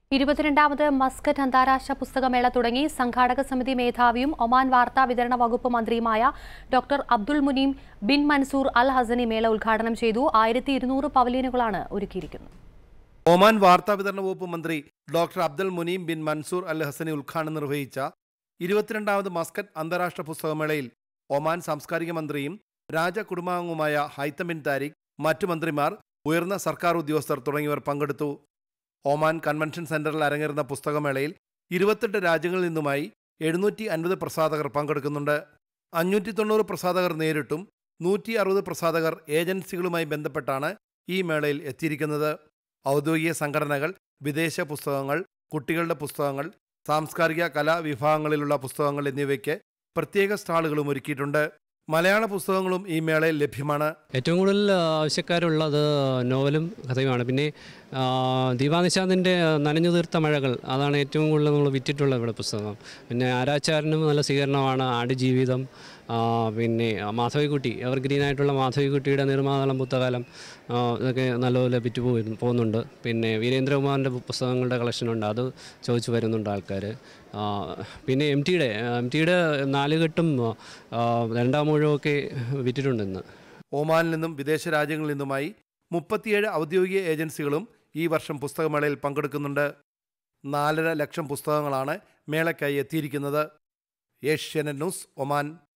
ഇരുപത്തിരണ്ടാമത് Muscat അന്താരാഷ്ട്ര പുസ്തകമേള തുടങ്ങി സംഘാടക സമിതി മേധാവിയും ഒമാൻ വാർത്താ വിതരണ വകുപ്പ് മന്ത്രിയുമായ doctor Abdul Muneem bin Mansoor al Hasani മേള ഉദ്ഘാടനം ചെയ്തു ആയിരത്തി ഇരുന്നൂറ് പവലിയനുകളാണ് ഒരുക്കിയിരിക്കുന്നത് ഒമാൻ വാർത്താ വിതരണ വകുപ്പ് മന്ത്രി doctor Abdul Muneem bin Mansoor al Hasani ഉദ്ഘാടനം നിർവഹിച്ച ഇരുപത്തിരണ്ടാമത് മസ്കറ്റ് അന്താരാഷ്ട്ര പുസ്തകമേളയിൽ ഒമാൻ സാംസ്കാരിക മന്ത്രിയും രാജകുടുംബാംഗവുമായ ഹൈത്തം ബിൻ താരിഖ് മറ്റു മന്ത്രിമാർ ഉയർന്ന സർക്കാർ ഉദ്യോഗസ്ഥർ തുടങ്ങിയവർ പങ്കെടുത്തു ഒമാൻ കൺവെൻഷൻ സെന്ററിൽ അരങ്ങേറുന്ന പുസ്തകമേളയിൽ ഇരുപത്തെട്ട് രാജ്യങ്ങളിൽ നിന്നുമായി എഴുന്നൂറ്റി അൻപത് പ്രസാധകർ പങ്കെടുക്കുന്നുണ്ട് അഞ്ഞൂറ്റി തൊണ്ണൂറ് പ്രസാധകർ നേരിട്ടും നൂറ്റി അറുപത് പ്രസാധകർ ഏജൻസികളുമായി ബന്ധപ്പെട്ടാണ് ഈ മേളയിൽ എത്തിയിരിക്കുന്നത് ഔദ്യോഗിക സംഘടനകൾ വിദേശ പുസ്തകങ്ങൾ കുട്ടികളുടെ പുസ്തകങ്ങൾ സാംസ്കാരിക കലാവിഭാഗങ്ങളിലുള്ള പുസ്തകങ്ങൾ എന്നിവയ്ക്ക് പ്രത്യേക സ്റ്റാളുകളും ഒരുക്കിയിട്ടുണ്ട് മലയാള പുസ്തകങ്ങളും ഈ മേളയിൽ ലഭ്യമാണ് ഏറ്റവും കൂടുതൽ ആവശ്യക്കാരുള്ളത് നോവലും കഥയുമാണ് പിന്നെ ആ, ദീപാ നിശാന്തിൻ്റെ നനഞ്ഞു തീർത്ത മഴകൾ അതാണ് ഏറ്റവും കൂടുതൽ നമ്മൾ വിറ്റിട്ടുള്ള ഇവിടെ പുസ്തകം പിന്നെ ആരാച്ചാരനും നല്ല സ്വീകരണമാണ് ആടുജീവിതം ആ, പിന്നെ മാധവിക്കുട്ടി എവർഗ്രീൻ ആയിട്ടുള്ള മാധവിക്കുട്ടിയുടെ നിർമ്മാതളം പുസ്തകാലം ആ, ഇതൊക്കെ നല്ലപോലെ വിറ്റ് പോയി പോകുന്നുണ്ട് പിന്നെ വീരേന്ദ്രകുമാറിൻ്റെ പുസ്തകങ്ങളുടെ കളക്ഷനുണ്ട് അത് ചോദിച്ചു വരുന്നുണ്ട് ആൾക്കാർ പിന്നെ എം ടിയുടെ എം ടിയുടെ നാലുകെട്ടും ആ, രണ്ടാം മുഴുവൊക്കെ വിറ്റിട്ടുണ്ട് ഇന്ന് ഒമാനിൽ നിന്നും വിദേശ രാജ്യങ്ങളിൽ നിന്നുമായി മുപ്പത്തിയേഴ് ഔദ്യോഗിക ഏജൻസികളും ഈ വർഷം പുസ്തകമേളയിൽ പങ്കെടുക്കുന്നുണ്ട് നാലര ലക്ഷം പുസ്തകങ്ങളാണ് മേളയ്ക്കായി എത്തിയിരിക്കുന്നത് ഏഷ്യനെറ്റ് ന്യൂസ് ഒമാൻ